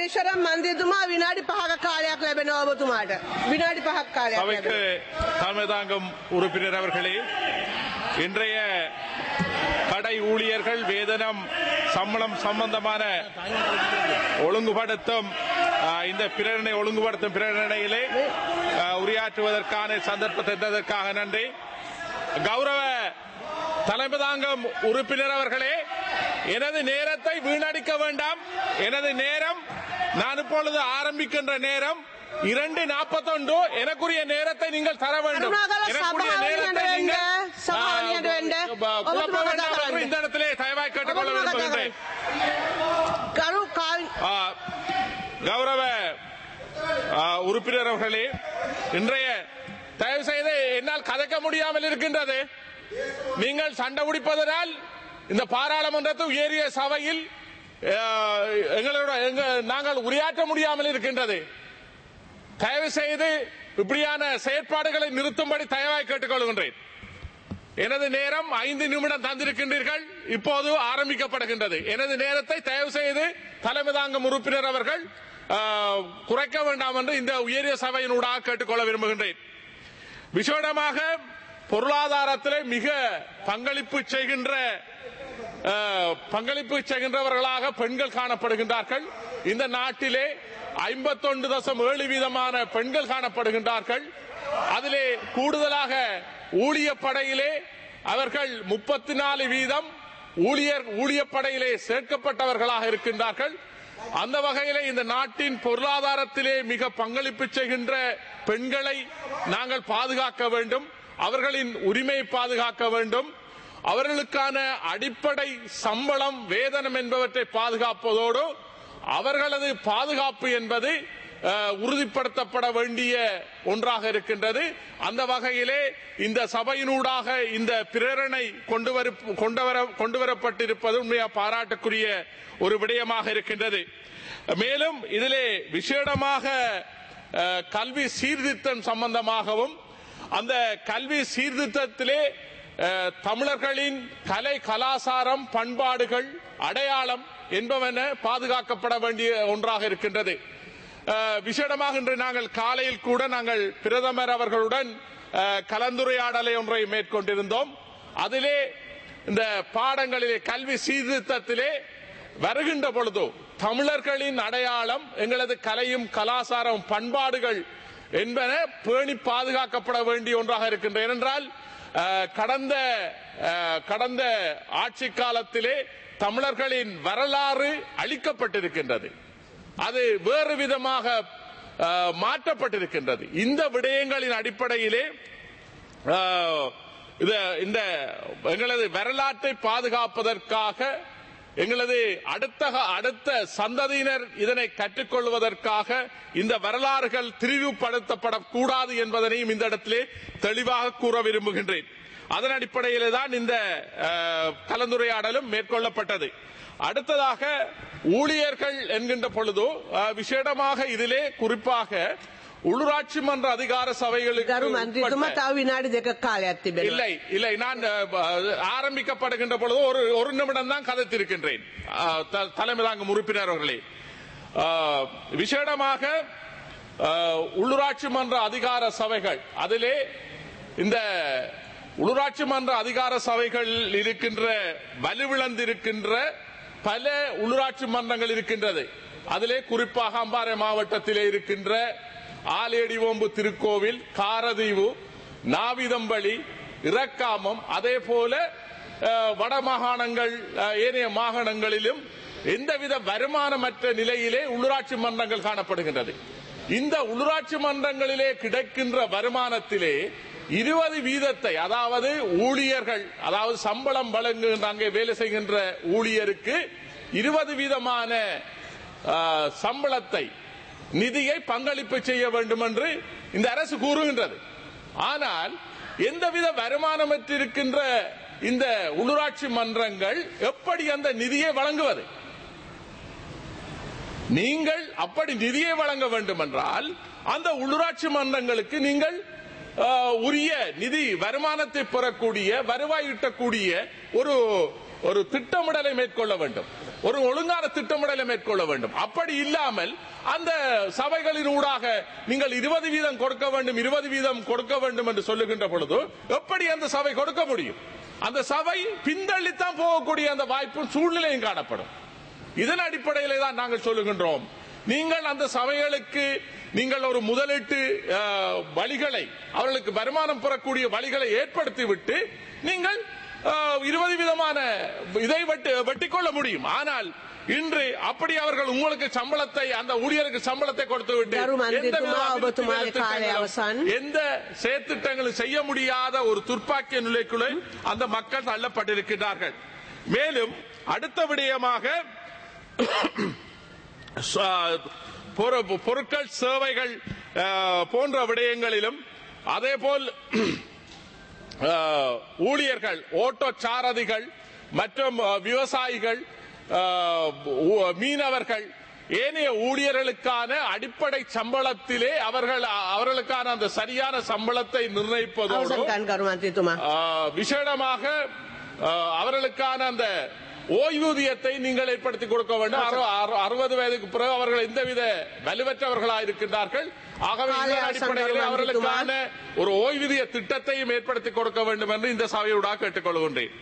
විශරම් මන්දිතුමා විනාඩි පහක කාලයක් ලැබෙනවා ඔබතුමාට. විනාඩි පහක් කාලයක් சபைக்கு ලැබෙනවා. தலைமை தாங்கும் உறுப்பினர் அவர்களே இன்றைய கடை ஊழியர்கள் வேதனம் சம்பளம் சம்பந்தமான ஒழுங்குபடுத்தும் ஆ, இந்த பிரேரணை ஒழுங்குபடுத்தும் பிரேரணையிலே ஆ, உரையாற்றுவதற்கான சந்தர்ப்பத்தை தந்ததற்காக நன்றி கௌரவ தலைமை தாங்கும் உறுப்பினர் அவர்களே எனது நேரத்தை வீணடிக்க வேண்டாம் எனது நேரம் நான் இப்பொழுது ஆரம்பிக்கின்ற நேரம் இரண்டு நாற்பத்தொன்று எனக்குரிய நேரத்தை நீங்கள் தர வேண்டும் கருணாகர எனக்குரிய சபாநாயகர் நேரத்தை வேண்ட, நீங்கள் சபாநாயகர் வேண்ட. ஆ, குழப்ப ஒவ்வொரு வேண்டாம் என்று கருணாகரன். இந்த இடத்திலே தயவாய் கேட்டுக்கொள்ள ඔබතුමා කතා விரும்புகின்றேன் කරන්න. කරු කාල් ஆ, கௌரவ ஆ, உறுப்பினர் அவர்களே இன்றைய தயவு செய்து என்னால் கதைக்க முடியாமல் இருக்கின்றது நீங்கள் சண்டை பிடிப்பதனால் இந்த பாராளுமன்றத்து உயரிய சபையில் ஆ, எங்களோட எங்க- நாங்கள் உரையாற்ற முடியாமல் இருக்கின்றது தயவு செய்து இப்படியான செயற்பாடுகளை நிறுத்தும்படி தயவாய் கேட்டுக்கொள்கின்றேன் எனது நேரம் ஐந்து நிமிடம் தந்திருக்கின்றீர்கள் இப்போது ஆரம்பிக்கப்படுகின்றது எனது நேரத்தை தயவு செய்து தலைமை தாங்கும் உறுப்பினர் அவர்கள் ஆ, குறைக்க வேண்டாம் என்று இந்த உயரிய சபையினூடாக கேட்டுக்கொள்ள விரும்புகின்றேன் விசேடமாக பொருளாதாரத்திலே மிக பங்களிப்பு செய்கின்ற ஆ, பங்களிப்பு செய்கின்றவர்களாக பெண்கள் காணப்படுகின்றார்கள் இந்த நாட்டிலே ஐம்பத்தொன்று தசம் ஏழு வீதமான பெண்கள் காணப்படுகின்றார்கள் அதிலே கூடுதலாக ஊழியப்படையிலே அவர்கள் முப்பத்தி நாலு வீதம் ஊழியர் ஊழியப்படையிலே சேர்க்கப்பட்டவர்களாக இருக்கின்றார்கள் அந்த வகையிலே இந்த நாட்டின் பொருளாதாரத்திலே மிக பங்களிப்பு செய்கின்ற பெண்களை நாங்கள் பாதுகாக்க வேண்டும் அவர்களின் உரிமையை பாதுகாக்க வேண்டும் அவர்களுக்கான அடிப்படை சம்பளம் வேதனம் என்பவற்றை பாதுகாப்பதோடு அவர்களது பாதுகாப்பு என்பது அஹ், உறுதிப்படுத்தப்பட வேண்டிய ஒன்றாக இருக்கின்றது அந்த வகையிலே இந்த சபையினூடாக இந்த பிரேரணை கொண்டு வரு- கொண்டு வர கொண்டு வரப்பட்டிருப்பது உண்மையா பாராட்டுக்குரிய ஒரு விடயமாக இருக்கின்றது மேலும் இதிலே விசேடமாக அஹ், கல்வி சீர்திருத்தம் சம்பந்தமாகவும் அந்த கல்வி சீர்திருத்தத்திலே அஹ், தமிழர்களின் கலை கலாசாரம் பண்பாடுகள் அடையாளம் என்பவன பாதுகாக்கப்பட வேண்டிய ஒன்றாக இருக்கின்றது அஹ், விசேடமாக இன்று நாங்கள் காலையில் கூட நாங்கள் பிரதமர் அவர்களுடன் அஹ், கலந்துரையாடலை ஒன்றை மேற்கொண்டிருந்தோம் அதிலே இந்த பாடங்களிலே கல்வி சீர்திருத்தத்திலே வருகின்ற பொழுது தமிழர்களின் அடையாளம் எங்களது கலையும் கலாசாரம் பண்பாடுகள் என்பன பேணி பாதுகாக்கப்பட வேண்டிய ஒன்றாக இருக்கின்ற ஏனென்றால் அஹ், கடந்த அஹ், கடந்த ஆட்சி காலத்திலே தமிழர்களின் வரலாறு அளிக்கப்பட்டிருக்கின்றது அது வேறு விதமாக அஹ், மாற்றப்பட்டிருக்கின்றது இந்த விடயங்களின் அடிப்படையிலே ஆஹ், இது இந்த எங்களது வரலாற்றை பாதுகாப்பதற்காக எங்களது அடுத்த அடுத்த சந்ததியினர் இதனை கற்றுக்கொள்வதற்காக இந்த வரலாறுகள் திரிவுபடுத்தப்படக்கூடாது என்பதனையும் இந்த இடத்திலே தெளிவாக கூற விரும்புகின்றேன் அதன் அடிப்படையிலே தான் இந்த ஆஹ், கலந்துரையாடலும் மேற்கொள்ளப்பட்டது அடுத்ததாக ஊழியர்கள் என்கின்ற பொழுது ஆஹ், விசேடமாக இதிலே குறிப்பாக உள்ளூராட்சி மன்ற அதிகார சபைகளுக்கு ගරු මන්ත්‍රීතුමා உட்பட்ட- තව විනාඩි දෙක කාලයක් තිබෙනවා. இல்லை இல்லை நான் அஹ், ஆரம்பிக்கப்படுகின்ற பொழுது ஒரு ஒரு நிமிடம் தான் கதைத்திருக்கின்றேன் அஹ், த- தலைமை தாங்கும் உறுப்பினர் அவர்களே அஹ், விசேடமாக அஹ், உள்ளூராட்சி மன்ற அதிகார சபைகள் அதிலே இந்த உள்ளூராட்சி மன்ற அதிகார சபைகள் இருக்கின்ற வலுவிழந்திருக்கின்ற பல உள்ளூராட்சி மன்றங்கள் இருக்கின்றது அதிலே குறிப்பாக அம்பாறை மாவட்டத்திலே இருக்கின்ற ஆலேடிவோம்பு திருக்கோவில் காரதீவு நாவிதம்பள்ளி இறக்காமம் அதே போல அஹ், வட மாகாணங்கள் அஹ், ஏனைய மாகாணங்களிலும் எந்தவித வருமானமற்ற நிலையிலே உள்ளூராட்சி மன்றங்கள் காணப்படுகின்றது இந்த உள்ளூராட்சி மன்றங்களிலே கிடைக்கின்ற வருமானத்திலே இருபது வீதத்தை அதாவது ஊழியர்கள் அதாவது சம்பளம் வழங்குகின்ற அங்கே வேலை செய்கின்ற ஊழியருக்கு இருபது வீதமான அஹ், சம்பளத்தை நிதியை பங்களிப்பு செய்ய வேண்டும் என்று இந்த அரசு கூறுகின்றது ஆனால் எந்தவித வருமானமற்றிருக்கின்ற இந்த உள்ளூராட்சி மன்றங்கள் எப்படி அந்த நிதியை வழங்குவது நீங்கள் அப்படி நிதியை வழங்க வேண்டும் என்றால் அந்த உள்ளூராட்சி மன்றங்களுக்கு நீங்கள் ஆஹ், உரிய நிதி வருமானத்தை பெறக்கூடிய வருவாய் ஈட்டக்கூடிய ஒரு ஒரு திட்டமிடலை மேற்கொள்ள வேண்டும் ஒரு ஒழுங்கான திட்டமிடலை மேற்கொள்ள வேண்டும் அப்படி இல்லாமல் அந்த சபைகளின் ஊடாக நீங்கள் இருபது வீதம் கொடுக்க வேண்டும் இருபது வீதம் கொடுக்க வேண்டும் என்று சொல்லுகின்ற பொழுது எப்படி அந்த சபை கொடுக்க முடியும் அந்த சபை பின்தள்ளித்தான் போகக்கூடிய அந்த வாய்ப்பும் சூழ்நிலையும் காணப்படும் இதன் அடிப்படையிலே தான் நாங்கள் சொல்லுகின்றோம் நீங்கள் அந்த சபைகளுக்கு நீங்கள் ஒரு முதலீட்டு அஹ், வழிகளை அவர்களுக்கு வருமானம் பெறக்கூடிய வழிகளை ஏற்படுத்திவிட்டு நீங்கள் அஹ், இருபது விதமான இதை வெட்டி வெட்டிக்கொள்ள முடியும் ஆனால் இன்று அப்படி அவர்கள் உங்களுக்கு சம்பளத்தை அந்த ஊழியருக்கு சம்பளத்தை கொடுத்து விட்டு கரு மந்திரி எந்த வித துமா, அபிவிருத்தி ඔබතුමාගේ කාලය திட்டங்களும், අවසන්. எந்த செயற்திட்டங்களும் செய்ய முடியாத ஒரு துர்ப்பாக்கிய நிலைக்குள்ளே அந்த மக்கள் தள்ளப்பட்டிருக்கிறார்கள் மேலும் அடுத்த விடயமாக ச- பொரு- பொருட்கள் சேவைகள் அஹ், போன்ற விடயங்களிலும் அதேபோல் அஹ், ஊழியர்கள் ஓட்டோ சாரதிகள் மற்றும் அஹ், விவசாயிகள் அஹ், ஊ- மீனவர்கள் ஏனைய ஊழியர்களுக்கான அடிப்படை சம்பளத்திலே அவர்கள் அவர்களுக்கான அந்த சரியான சம்பளத்தை நிர்ணயிப்பதோடு අවසන් කන් කරු මන්ත්‍රීතුමා. ஆ, விசேடமாக ஆ, அவர்களுக்கான அந்த ஓய்வூதியத்தை நீங்கள் ஏற்படுத்தி கொடுக்க வேண்டும் அறு- அறு- அறுபது வயதுக்கு பிறகு அவர்கள் எந்தவித வலுவற்றவர்களாக இருக்கின்றார்கள் ஆகவே காலை இதன் அரசாங்கம் அடிப்படையில் மன்னிக்குமா? அவர்களுக்கான ஒரு ஓய்வூதிய திட்டத்தையும் ஏற்படுத்தி கொடுக்க வேண்டும் என்று இந்த சபையூடாக கேட்டுக்கொள்கின்றேன்